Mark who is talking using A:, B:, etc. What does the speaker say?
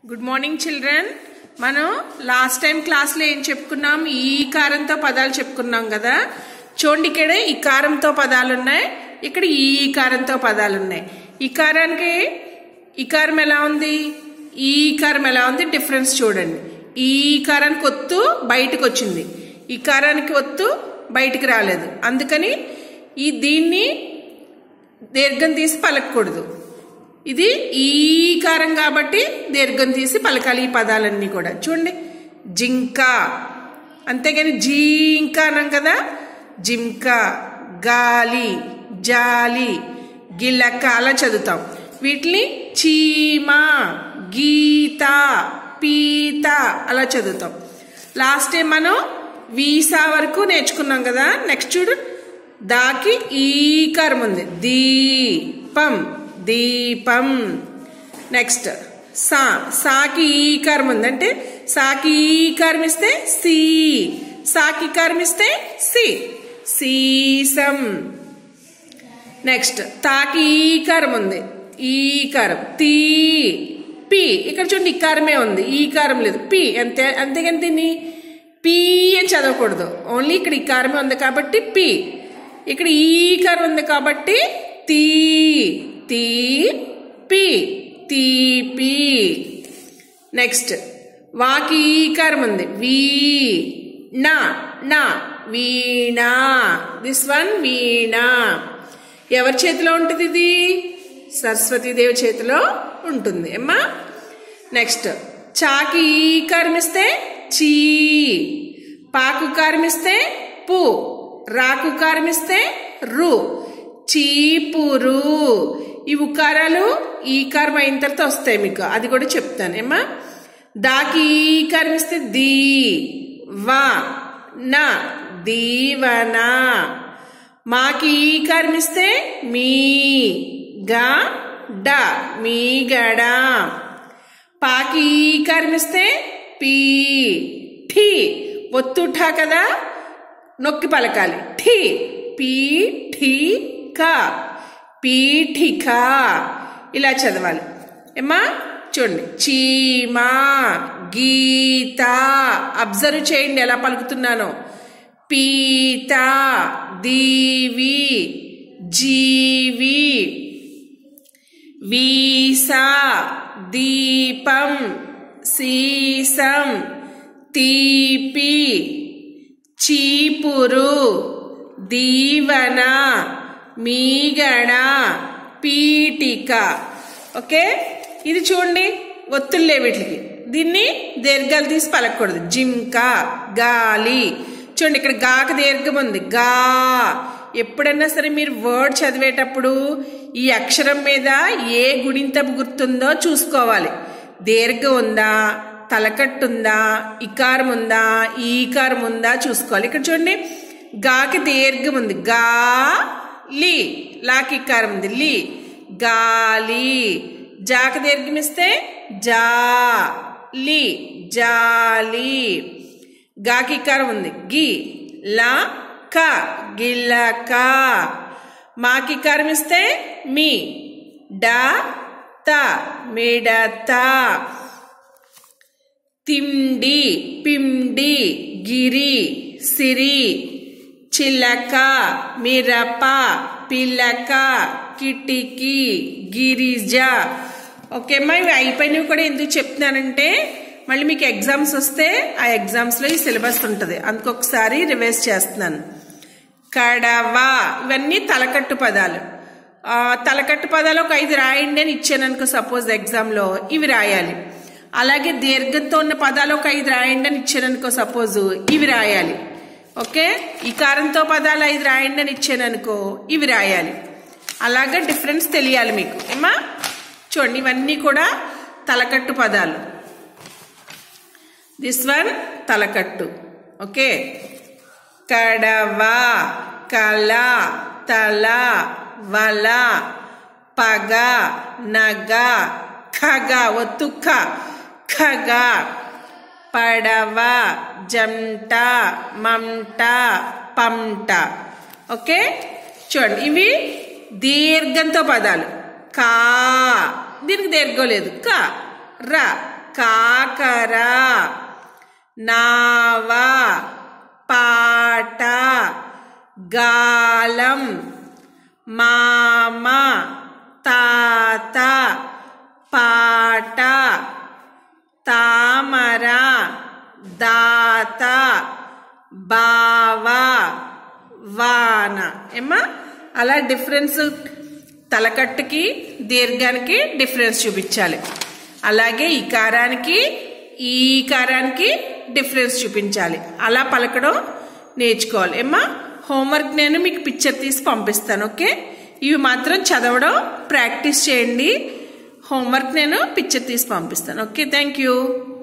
A: good morning children మనం last time క్లాస్లో ఏం చెప్పుకున్నాం ఈ కారంతో పదాలు చెప్పుకున్నాం కదా చూడండి ఇక్కడ ఈ కారంతో పదాలు ఉన్నాయి ఇక్కడ ఈ కారంతో పదాలు ఉన్నాయి ఈ కారానికి ఈ కారం ఎలా ఉంది ఈ కారం ఎలా ఉంది డిఫరెన్స్ చూడండి ఈ కారానికి ఒత్తు బయటకు వచ్చింది ఈ కారానికి ఒత్తు బయటికి రాలేదు అందుకని ఈ దీన్ని దీర్ఘం తీసి పలకకూడదు ఇది ఈకారం కాబట్టి దీర్ఘం తీసి పలకాలి ఈ పదాలన్నీ కూడా చూడండి జింక అంతేగాని జీంక అన్నాం కదా జింక గాలి జాలి గిలక అలా చదువుతాం వీటిని చీమ గీత పీత అలా చదువుతాం లాస్ట్ టైం మనం వీసా వరకు నేర్చుకున్నాం కదా నెక్స్ట్ చూడు దాకి ఈకారం ఉంది దీపం దీపం నెక్స్ట్ సా సాకి ఈకారం ఉంది అంటే సాకి ఈకారం ఇస్తే సి సాకి ఈకారం ఇస్తే సి సీసం నెక్స్ట్ తాకి ఈకారం ఉంది ఈకారం తీ పి ఇక్కడ చూడండి ఇకారమే ఉంది ఈకారం లేదు పి అంతే అంతేగాని దీన్ని పి అని చదవకూడదు ఓన్లీ ఇక్కడ ఇకారమే ఉంది కాబట్టి పి ఇక్కడ ఈకారం ఉంది కాబట్టి తీ తీ పి తీపి నెక్స్ట్ వాకి ఈకారం ఉంది వీ నా నా వీణా దిస్ వన్ వీణా ఎవరి చేతిలో ఉంటుంది ఇది సరస్వతీదేవి చేతిలో ఉంటుంది అమ్మా నెక్స్ట్ చాకి ఈకారం ఇస్తే చీ పాకు కారమిస్తే పు రాకు కారమిస్తే రు చీపురు ఈ ఉకారాలు ఈ కారం అయిన తర్వాత వస్తాయి మీకు అది కూడా చెప్తాను ఏమా దాకి ఈ కారం ఇస్తే దీ వా నా దీవన మాకి ఈ కారం ఇస్తే మీ గా డ మీ గడ పాకి ఈ కారం ఇస్తే పీ ఠీ ఒత్తుఠా కదా నొక్కి పలకాలి ఠీ పీ ఠీ కా పీఠిక ఇలా చదవాలి ఏమ్మా చూడండి చీమ గీత అబ్జర్వ్ చేయండి ఎలా పలుకుతున్నానో పీత దీవి జీవి వీసా దీపం సీసం తీపి చీపురు దీవన మీగడ పీటిక ఓకే ఇది చూడండి ఒత్తుల్లే వీటికి దీన్ని దీర్ఘాలు తీసి పలకూడదు జింక గాలి చూడండి ఇక్కడ గాక దీర్ఘం ఉంది గా ఎప్పుడన్నా సరే మీరు వర్డ్ చదివేటప్పుడు ఈ అక్షరం మీద ఏ గుణింతపు గుర్తుందో చూసుకోవాలి దీర్ఘం ఉందా తలకట్టుందా ఇకారం ఉందా ఈకారం ఉందా చూసుకోవాలి ఇక్కడ చూడండి గాకి దీర్ఘం ఉంది గా లి లాకి ఇకారం ఉంది లి గాలి జాక దీర్ఘం ఇస్తే జా లి జాలి గాకి ఇకారం ఉంది గి లా క గిల్లక మాకి ఇకారం ఇస్తే మీ డా త మిడత తిండి పిండి గిరి సిరి చిలక మిరప పిలక కిటికీ గిరిజ ఓకేమ్మా ఇవి అయిపోయినవి కూడా ఎందుకు చెప్తున్నానంటే మళ్ళీ మీకు ఎగ్జామ్స్ వస్తే ఆ ఎగ్జామ్స్లో ఈ సిలబస్ ఉంటుంది అందుకొకసారి రివైజ్ చేస్తున్నాను కడవ ఇవన్నీ తలకట్టు పదాలు తలకట్టు పదాలు ఒక ఐదు రాయండి అని ఇచ్చాను అనుకో సపోజ్ ఎగ్జామ్లో ఇవి రాయాలి అలాగే దీర్ఘంతో ఉన్న పదాలు ఒక ఐదు రాయండి అని ఇచ్చాను అనుకో సపోజ్ ఇవి రాయాలి ఓకే ఈ కారంతో పదాలు ఐదు రాయండి అని ఇచ్చాను అనుకో ఇవి రాయాలి అలాగా డిఫరెన్స్ తెలియాలి మీకు ఏమా చూడండి ఇవన్నీ కూడా తలకట్టు పదాలు దిస్ వన్ తలకట్టు ఓకే కడవ కల తల వల పగ నగ ఖగ ఒత్తుక్క ఖగ పడవ జంట మమట పంట ఓకే చూడండి ఇవి దీర్ఘంతో పదాలు కా దీనికి దీర్ఘం లేదు క ర కాకర నావ పాట గాలం మామ తాత పాట తామర దాత బావ వాన ఏమ్మా అలా డిఫరెన్స్ తలకట్టుకి దీర్ఘానికి డిఫరెన్స్ చూపించాలి అలాగే ఈ కారానికి ఈ కారానికి డిఫరెన్స్ చూపించాలి అలా పలకడం నేర్చుకోవాలి ఏమ్మా హోంవర్క్ నేను మీకు పిక్చర్ తీసి పంపిస్తాను ఓకే ఇవి మాత్రం చదవడం ప్రాక్టీస్ చేయండి హోంవర్క్ నేను పిక్చర్ తీసి పంపిస్తాను ఓకే థ్యాంక్ యూ